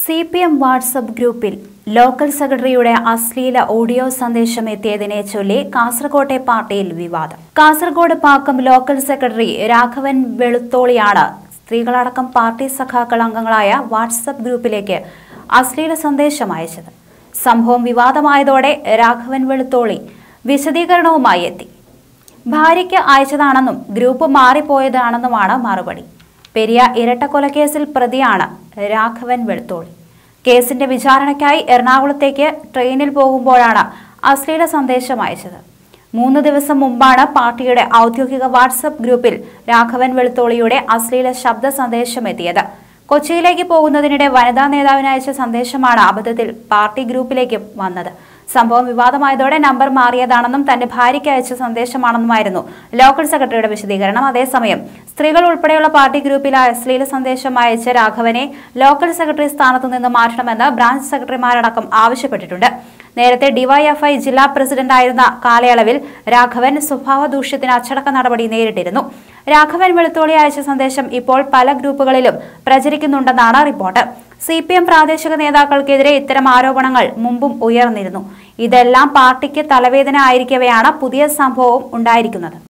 C P M WhatsApp ഗ്രൂപ്പിൽ local സെക്രട്ടറിയുടെ അശ്ലീല ഓഡിയോ സന്ദേശം എത്തിയതിനെ ചൊല്ലി കാസർകോട്ടെ പാർട്ടിയിൽ വിവാദം കാസർഗോഡ് പാക്കം ലോക്കൽ സെക്രട്ടറി രാഘവൻ വെളുത്തോളിയാണ് സ്ത്രീകളടക്കം പാർട്ടി സഖാക്കൾ അംഗങ്ങളായ വാട്സപ്പ് ഗ്രൂപ്പിലേക്ക് അശ്ലീല സന്ദേശം അയച്ചത് സംഭവം വിവാദമായതോടെ രാഘവൻ വെളുത്തോളി വിശദീകരണവുമായി എത്തി ഭാര്യയ്ക്ക് അയച്ചതാണെന്നും ഗ്രൂപ്പ് മാറിപ്പോയതാണെന്നുമാണ് മറുപടി പെരിയ ഇരട്ടക്കൊലക്കേസിൽ പ്രതിയാണ് രാഘവൻ വെളുത്തോളി കേസിന്റെ വിചാരണയ്ക്കായി എറണാകുളത്തേക്ക് ട്രെയിനിൽ പോകുമ്പോഴാണ് അശ്ലീല സന്ദേശം അയച്ചത് മൂന്ന് ദിവസം മുമ്പാണ് പാർട്ടിയുടെ ഔദ്യോഗിക വാട്സപ്പ് ഗ്രൂപ്പിൽ രാഘവൻ വെളുത്തോളിയുടെ അശ്ലീല ശബ്ദ സന്ദേശം എത്തിയത് കൊച്ചിയിലേക്ക് പോകുന്നതിനിടെ വനിതാ നേതാവിന് അയച്ച സന്ദേശമാണ് അബദ്ധത്തിൽ പാർട്ടി ഗ്രൂപ്പിലേക്ക് വന്നത് സംഭവം വിവാദമായതോടെ നമ്പർ മാറിയതാണെന്നും തന്റെ ഭാര്യയ്ക്ക് അയച്ച സന്ദേശമാണെന്നുമായിരുന്നു ലോക്കൽ സെക്രട്ടറിയുടെ വിശദീകരണം അതേസമയം സ്ത്രീകൾ ഉൾപ്പെടെയുള്ള പാർട്ടി ഗ്രൂപ്പിലെ അശ്ലീല സന്ദേശം അയച്ച രാഘവനെ ലോക്കൽ സെക്രട്ടറി സ്ഥാനത്തു നിന്ന് മാറ്റണമെന്ന് ബ്രാഞ്ച് സെക്രട്ടറിമാരടക്കം ആവശ്യപ്പെട്ടിട്ടുണ്ട് നേരത്തെ ഡിവൈഎഫ്ഐ ജില്ലാ പ്രസിഡന്റായിരുന്ന കാലയളവിൽ രാഘവൻ സ്വഭാവ ദൂഷ്യത്തിന് അച്ചടക്ക നടപടി നേരിട്ടിരുന്നു രാഘവൻ വെളുത്തോളി അയച്ച സന്ദേശം ഇപ്പോൾ പല ഗ്രൂപ്പുകളിലും പ്രചരിക്കുന്നുണ്ടെന്നാണ് റിപ്പോർട്ട് സി പി എം പ്രാദേശിക നേതാക്കൾക്കെതിരെ ഇത്തരം ആരോപണങ്ങൾ മുമ്പും ഉയർന്നിരുന്നു ഇതെല്ലാം പാർട്ടിക്ക് തലവേദന ആയിരിക്കവെയാണ് പുതിയ സംഭവം ഉണ്ടായിരിക്കുന്നത്